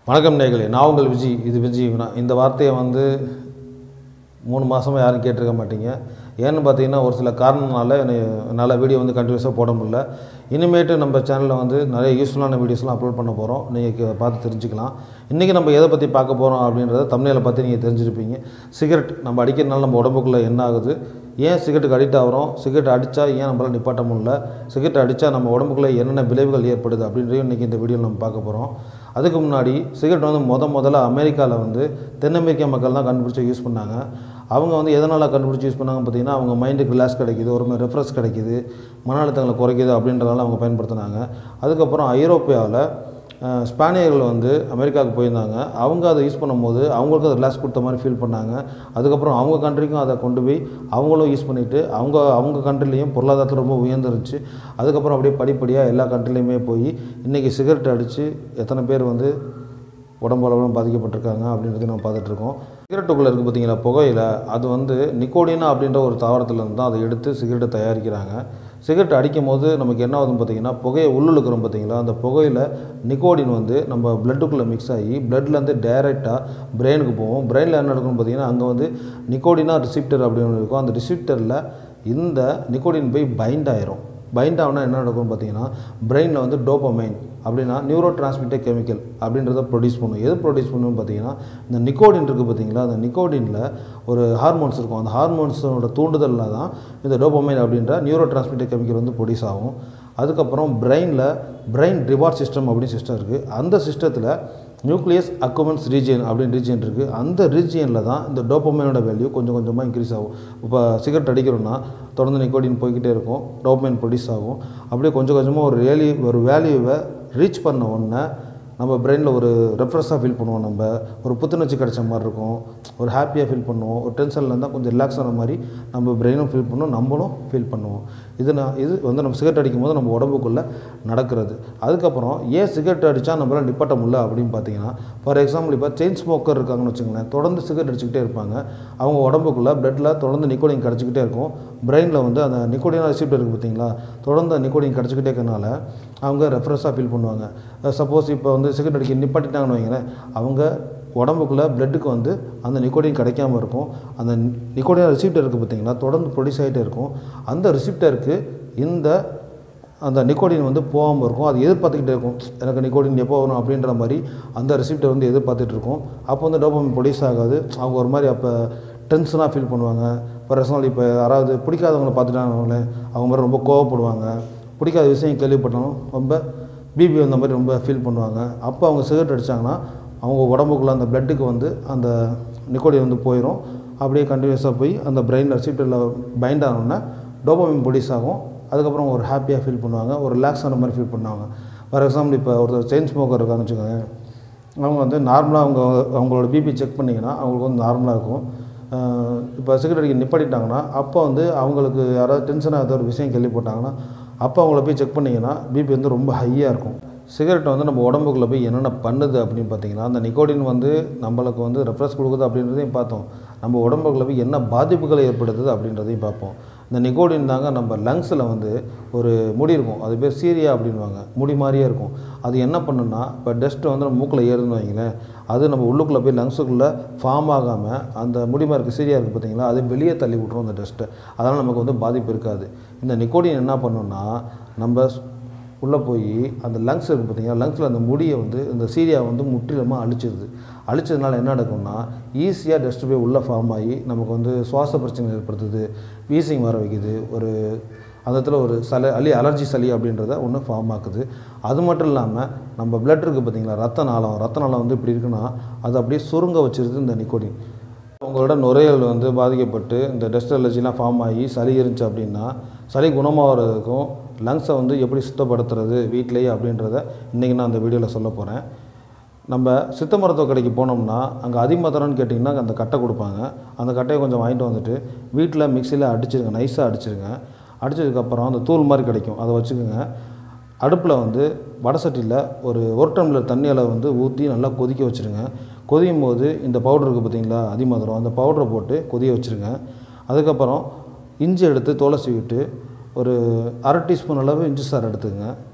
வணக்கம் நேர்களே நான் உங்கள் விஜய் இது விஜய் வினா இந்த வார்த்தையை வந்து மூணு மாதமாக யாரும் கேட்டிருக்க மாட்டீங்க ஏன்னு பார்த்தீங்கன்னா ஒரு சில காரணனால என்னை என்னால் வீடியோ வந்து கண்டினியூஸாக போட முடியல இனிமேட்டு நம்ம சேனலில் வந்து நிறைய யூஸ்ஃபுல்லான வீடியோஸ்லாம் அப்லோட் பண்ண போகிறோம் நீங்கள் பார்த்து தெரிஞ்சுக்கலாம் இன்றைக்கி நம்ம எதை பற்றி பார்க்க போகிறோம் அப்படின்றத தமிழில் பார்த்து நீங்கள் தெரிஞ்சிருப்பீங்க சிகரெட் நம்ம அடிக்கிறதுனால நம்ம உடம்புக்குள்ளே என்ன ஆகுது ஏன் சிகரெட்டுக்கு அடிக்ட் ஆகிறோம் சிகரெட் அடித்தா ஏன் நம்மளால் நிப்பாட்ட முடியல சிகரெட் அடித்தா நம்ம உடம்புக்குள்ளே என்னென்ன விளைவுகள் ஏற்படுது அப்படின்றதையும் இன்றைக்கி இந்த வீடியோவில் நம்ம பார்க்க போகிறோம் அதுக்கு முன்னாடி சிகரெட் வந்து முத முதல்ல அமெரிக்காவில் வந்து தென் அமெரிக்க மக்கள் தான் கண்டுபிடிச்சி யூஸ் பண்ணாங்க அவங்க வந்து எதனால் கண்டுபிடிச்சி யூஸ் பண்ணாங்க பார்த்தீங்கன்னா அவங்க மைண்டுக்கு ரிலாக்ஸ் கிடைக்குது ஒரு மாதிரி ரெஃப்ரெஷ் கிடைக்குது மன அழுத்தங்களை குறைக்குது அப்படின்றதால அவங்க பயன்படுத்தினாங்க அதுக்கப்புறம் ஐரோப்பியாவில் அஹ், ஸ்பானியர்கள் வந்து அமெரிக்காவுக்கு போயிருந்தாங்க அவங்க அதை யூஸ் பண்ணும்போது அவங்களுக்கும் அதை ரிலாக்ஸ் கொடுத்த மாதிரி ஃபீல் பண்ணாங்க அதுக்கப்புறம் அவங்க கண்ட்ரிக்கும் அதை கொண்டு போய் அவங்களும் யூஸ் பண்ணிவிட்டு அவங்க அவங்க கண்ட்ரிலையும் பொருளாதாரத்தில் ரொம்ப உயர்ந்துருச்சு அதுக்கப்புறம் அப்படியே படிப்படியாக எல்லா கண்ட்ரிலையுமே போய் இன்றைக்கி சிகரெட் அடித்து எத்தனை பேர் வந்து உடம்பு அளவில் பாதிக்கப்பட்டிருக்காங்க அப்படின்றத நம்ம பார்த்துட்ருக்கோம் சிகரெட்டுக்குள்ளே இருக்குது பார்த்தீங்களா புகையில அது வந்து நிக்கோடினா அப்படின்ற ஒரு தாவரத்துலேருந்து தான் அதை எடுத்து சிகரெட்டை தயாரிக்கிறாங்க சிகரெட் அடிக்கும் போது நமக்கு என்ன ஆகுதுன்னு பார்த்தீங்கன்னா புகையை உள்ளுழுக்கிறோம் பார்த்தீங்களா அந்த புகையில் நிக்கோடின் வந்து நம்ம பிளட்டுக்குள்ளே மிக்ஸ் ஆகி பிளட்லேருந்து டைரெக்டாக பிரெயினுக்கு போகும் பிரெயினில் என்ன நடக்கும்னு பார்த்தீங்கன்னா அங்கே வந்து நிக்கோடினா ரிசிப்டர் அப்படின்னு இருக்கும் அந்த ரிசிப்டரில் இந்த நிக்கோடின் போய் பைண்ட் ஆயிரும் பைண்ட் ஆகுனா என்ன நடக்கும்னு பார்த்தீங்கன்னா பிரெயினில் வந்து டோப்பமைன் அப்படின்னா நியூரோ டிரான்ஸ்மிட்டர் கெமிக்கல் அப்படின்றத ப்ரொடியூஸ் பண்ணும் எது ப்ரொடியூஸ் பண்ணுன்னு பார்த்தீங்கன்னா இந்த நிக்கோடின் இருக்குது பார்த்தீங்களா அந்த நிக்கோடினில் ஒரு ஹார்மோன்ஸ் இருக்கும் அந்த ஹார்மோன்ஸோட தூண்டுதலில் தான் இந்த டோப்பமைன் அப்படின்ற நியூரோ டிரான்ஸ்மிட்டர் கெமிக்கல் வந்து ப்ரொடியூஸ் ஆகும் அதுக்கப்புறம் பிரெயினில் பிரெயின் ரிவார்ட் சிஸ்டம் அப்படின்னு சிஸ்டம் இருக்குது அந்த சிஸ்டத்தில் நியூக்ளியஸ் அக்குமென்ஸ் ரீஜியன் அப்படின்னு ரீஜியன் இருக்குது அந்த ரீஜியனில் தான் இந்த டோப்பமைனோட வேல்யூ கொஞ்சம் கொஞ்சமாக இன்க்ரீஸ் ஆகும் இப்போ சிகரெட் அடிக்கிறோன்னா தொடர்ந்து நிக்கோடின் போய்கிட்டே இருக்கும் டோப்பமைன் ப்ரொடியூஸ் ஆகும் அப்படியே கொஞ்சம் கொஞ்சமாக ஒரு வேல்யூ ஒரு வேல்யூவை ரீச் பண்ண உடனே நம்ம பிரெயினில் ஒரு ரெஃப்ரெஷ்ஷாக ஃபீல் பண்ணுவோம் நம்ம ஒரு புத்துணர்ச்சி கிடைச்ச மாதிரி இருக்கும் ஒரு ஹாப்பியாக ஃபீல் பண்ணுவோம் ஒரு டென்ஷனில் இருந்தால் கொஞ்சம் ரிலாக்ஸ் ஆன மாதிரி நம்ம பிரெயினும் ஃபீல் பண்ணுவோம் நம்மளும் ஃபீல் பண்ணுவோம் இது நான் இது வந்து நம்ம சிகரெட் அடிக்கும் போது நம்ம உடம்புக்குள்ளே நடக்கிறது அதுக்கப்புறம் ஏன் சிகரெட் அடித்தா நம்மளால் நிப்பாட்ட முடியல அப்படின்னு பார்த்தீங்கன்னா ஃபார் எக்ஸாம்பிள் இப்போ செயின் ஸ்மோக்கர் இருக்காங்கன்னு வச்சுங்களேன் தொடர்ந்து சிகரெட் அடிச்சுக்கிட்டே இருப்பாங்க அவங்க உடம்புக்குள்ளே பிளட்டில் தொடர்ந்து நிக்கோடின் கிடச்சிக்கிட்டே இருக்கும் பிரெயினில் வந்து அந்த நிக்கோடின் ரிசிப்ட் இருக்குது பார்த்தீங்களா தொடர்ந்து நிக்கோடின் கிடச்சிக்கிட்டே இருக்கனால அவங்க ரெஃப்ரெஷ்ஷாக ஃபீல் பண்ணுவாங்க சப்போஸ் இப்போ வந்து சிகரெட் அடிக்க நிப்பாட்டிட்டாங்கன்னு வைங்களேன் அவங்க உடம்புக்குள்ளே பிளட்டுக்கு வந்து அந்த நிக்கோடின் கிடைக்காம இருக்கும் அந்த நிக்கோடின் ரிசிப்டர் இருக்குது பார்த்தீங்களா தொடர்ந்து ப்ரொடியூஸ் ஆகிட்டே இருக்கும் அந்த ரிசிப்டருக்கு இந்த அந்த நிக்கோடின் வந்து போகாமல் இருக்கும் அது எதிர்பார்த்துக்கிட்டே இருக்கும் எனக்கு நிக்கோடின் எப்போ வரும் அப்படின்ற மாதிரி அந்த ரிசிப்டர் வந்து எதிர்பார்த்துட்டு இருக்கும் அப்போ வந்து டோபமின் ப்ரொடியூஸ் ஆகாது அவங்க ஒரு மாதிரி அப்போ டென்ஷனாக ஃபீல் பண்ணுவாங்க ஃபார் எக்ஸாம்பிள் இப்போ யாராவது பிடிக்காதவங்களை பார்த்துட்டாங்களே அவங்க மாதிரி ரொம்ப கோவப்படுவாங்க பிடிக்காத விஷயம் கேள்விப்பட்டாலும் ரொம்ப பிபி வந்த மாதிரி ரொம்ப ஃபீல் பண்ணுவாங்க அப்போ அவங்க சிகரெட் அடித்தாங்கன்னா அவங்க உடம்புக்குள்ளே அந்த பிளட்டுக்கு வந்து அந்த நிக்கோடின் வந்து போயிடும் அப்படியே கண்டினியூஸாக போய் அந்த பிரெயின் ரிசிப்டரில் பைண்ட் ஆனோடனே டோபமின் ப்ரொடியூஸ் ஆகும் அதுக்கப்புறம் ஒரு ஹாப்பியாக ஃபீல் பண்ணுவாங்க ஒரு ரிலாக்ஸ் ஆன மாதிரி ஃபீல் பண்ணுவாங்க ஃபார் எக்ஸாம்பிள் இப்போ ஒருத்தர் செயின் ஸ்மோக்கர் இருக்காங்கன்னு வச்சுக்கோங்க அவங்க வந்து நார்மலாக அவங்க அவங்களோட பிபி செக் பண்ணிங்கன்னா அவங்களுக்கு வந்து நார்மலாக இருக்கும் அஹ் இப்போ சிகரெட் அடிக்க நிப்பாட்டிட்டாங்கன்னா அப்போ வந்து அவங்களுக்கு யாராவது டென்ஷன் ஆகாத ஒரு விஷயம் கேள்விப்பட்டாங்கன்னா அப்போ அவங்கள போய் செக் பண்ணிங்கன்னா பிபி வந்து ரொம்ப ஹையாக இருக்கும் சிகரெட் வந்து நம்ம உடம்புக்குள்ளே போய் என்னென்ன பண்ணுது அப்படின்னு பார்த்தீங்கன்னா அந்த நிக்கோடின் வந்து நம்மளுக்கு வந்து ரெஃப்ரெஷ் கொடுக்குது அப்படின்றதையும் பார்த்தோம் நம்ம உடம்புக்குள்ளே போய் என்ன பாதிப்புகளை ஏற்படுத்துது அப்படின்றதையும் பார்ப்போம் இந்த நிக்கோடின் தாங்க நம்ம லங்ஸில் வந்து ஒரு முடி இருக்கும் அது பேர் சீரியா அப்படின்வாங்க முடி மாதிரியே இருக்கும் அது என்ன பண்ணுன்னா இப்போ டஸ்ட்டு வந்து நம்ம மூக்கில் ஏறுதுன்னு வைங்களேன் அது நம்ம உள்ளுக்குள்ளே போய் லங்ஸுக்குள்ளே ஃபார்ம் ஆகாமல் அந்த முடி மாதிரி இருக்குது சீரியா இருக்குது பார்த்தீங்களா அது வெளியே தள்ளி விட்ரும் அந்த டஸ்ட்டை அதனால் நமக்கு வந்து பாதிப்பு இருக்காது இந்த நிக்கோடின் என்ன பண்ணுன்னா நம்ம உள்ளே போய் அந்த லங்ஸ் இருக்குது பார்த்தீங்கன்னா லங்ஸில் அந்த முடியை வந்து இந்த சீரியா வந்து முற்றிலுமாக அழிச்சிருது அழிச்சதுனால என்ன நடக்கும்னா ஈஸியாக டஸ்ட் போய் உள்ளே ஃபார்ம் ஆகி நமக்கு வந்து சுவாச பிரச்சனை ஏற்படுத்துது வீசிங் வர வைக்குது ஒரு அந்த இடத்துல ஒரு சளி அலி அலர்ஜி சளி அப்படின்றத ஒன்று ஃபார்ம் ஆக்குது அது மட்டும் இல்லாமல் நம்ம பிளட் இருக்குது பார்த்தீங்களா ரத்த நாளம் ரத்த நாளம் வந்து இப்படி இருக்குன்னா அது அப்படியே சுருங்க வச்சிருது இந்த நிக்கோடின் உங்களோட நுரையீரல் வந்து பாதிக்கப்பட்டு இந்த டஸ்ட் அலர்ஜிலாம் ஃபார்ம் ஆகி சளி இருந்துச்சு அப்படின்னா சளி குணமாகறதுக்கும் லங்ஸை வந்து எப்படி சுத்தப்படுத்துறது வீட்டிலேயே அப்படின்றத இன்றைக்கி நான் அந்த வீடியோவில் சொல்ல போகிறேன் நம்ம சித்த மருத்துவ கடைக்கு போனோம்னா அங்கே அதிமதுரம்னு கேட்டிங்கன்னா அந்த கட்டை கொடுப்பாங்க அந்த கட்டையை கொஞ்சம் வாங்கிட்டு வந்துட்டு வீட்டில் மிக்சியில் அடிச்சிருங்க நைஸாக அடிச்சிருங்க அடித்ததுக்கப்புறம் அந்த தூள் மாதிரி கிடைக்கும் அதை வச்சுக்கோங்க அடுப்பில் வந்து வடை சட்டியில் ஒரு ஒரு டம்ளர் தண்ணி அளவு வந்து ஊற்றி நல்லா கொதிக்க வச்சுருங்க கொதிக்கும் போது இந்த பவுடர் இருக்குது பார்த்தீங்களா அதிமதுரம் அந்த பவுடரை போட்டு கொதிய வச்சுருங்க அதுக்கப்புறம் இஞ்சி எடுத்து தோலை சீவிட்டு ஒரு அரை டீஸ்பூன் அளவு இஞ்சி சாறு எடுத்துக்கங்க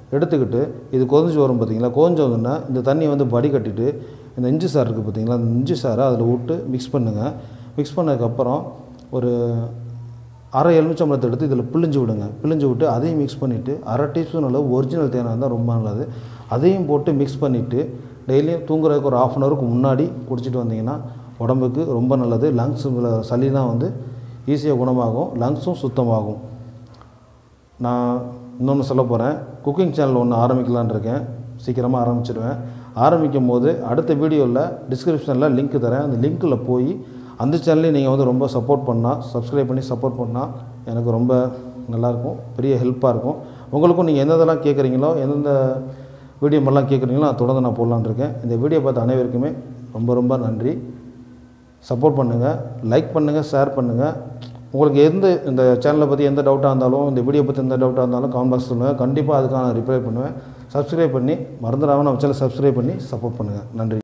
எடுத்துக்கிட்டு இது கொதிஞ்சு வரும் பார்த்தீங்களா கொதிஞ்ச உடனே இந்த தண்ணியை வந்து வடிகட்டிட்டு இந்த இஞ்சி சாறு இருக்குது பார்த்தீங்களா அந்த இஞ்சி சாறை அதில் விட்டு மிக்ஸ் பண்ணுங்கள் மிக்ஸ் பண்ணதுக்கப்புறம் ஒரு அரை எலுமிச்சம்பழத்தை எடுத்து இதில் பிழிஞ்சு விடுங்க பிழிஞ்சு விட்டு அதையும் மிக்ஸ் பண்ணிவிட்டு அரை டீஸ்பூன் அளவு ஒரிஜினல் தேனாக இருந்தால் ரொம்ப நல்லது அதையும் போட்டு மிக்ஸ் பண்ணிவிட்டு டெய்லியும் தூங்குறதுக்கு ஒரு ஆஃப் அன் ஹவருக்கு முன்னாடி குடிச்சிட்டு வந்தீங்கன்னா உடம்புக்கு ரொம்ப நல்லது லங்ஸுல சளிலாம் வந்து ஈஸியாக குணமாகும் லங்ஸும் சுத்தமாகும் நான் இன்னொன்று சொல்ல போகிறேன் குக்கிங் சேனல் ஒன்று ஆரம்பிக்கலான்னு இருக்கேன் சீக்கிரமாக ஆரம்பிச்சிடுவேன் ஆரம்பிக்கும் போது அடுத்த வீடியோவில் டிஸ்கிரிப்ஷனில் லிங்க் தரேன் அந்த லிங்க்கில் போய் அந்த சேனலையும் நீங்கள் வந்து ரொம்ப சப்போர்ட் பண்ணால் சப்ஸ்கிரைப் பண்ணி சப்போர்ட் பண்ணால் எனக்கு ரொம்ப நல்லாயிருக்கும் பெரிய ஹெல்ப்பாக இருக்கும் உங்களுக்கும் நீங்கள் எந்தெந்தெல்லாம் கேட்குறீங்களோ எந்தெந்த வீடியோ மாதிரிலாம் கேட்குறீங்களோ அதை தொடர்ந்து நான் போடலான்னு இருக்கேன் இந்த வீடியோ பார்த்த அனைவருக்குமே ரொம்ப ரொம்ப நன்றி சப்போர்ட் பண்ணுங்கள் லைக் பண்ணுங்கள் ஷேர் பண்ணுங்கள் உங்களுக்கு எந்த இந்த சேனலை பற்றி எந்த டவுட்டாக இருந்தாலும் இந்த வீடியோ பற்றி எந்த டவுட்டாக இருந்தாலும் கமெண்ட் பாக்ஸ் சொல்லுங்கள் கண்டிப்பாக அதுக்கான ரிப்ளை பண்ணுவேன் சப்ஸ்கிரைப் பண்ணி மறந்துடாமல் நம்ம சேனல் சப்ஸ்கிரைப் பண்ணி சப்போர்ட் பண்ணுங்கள் நன்றி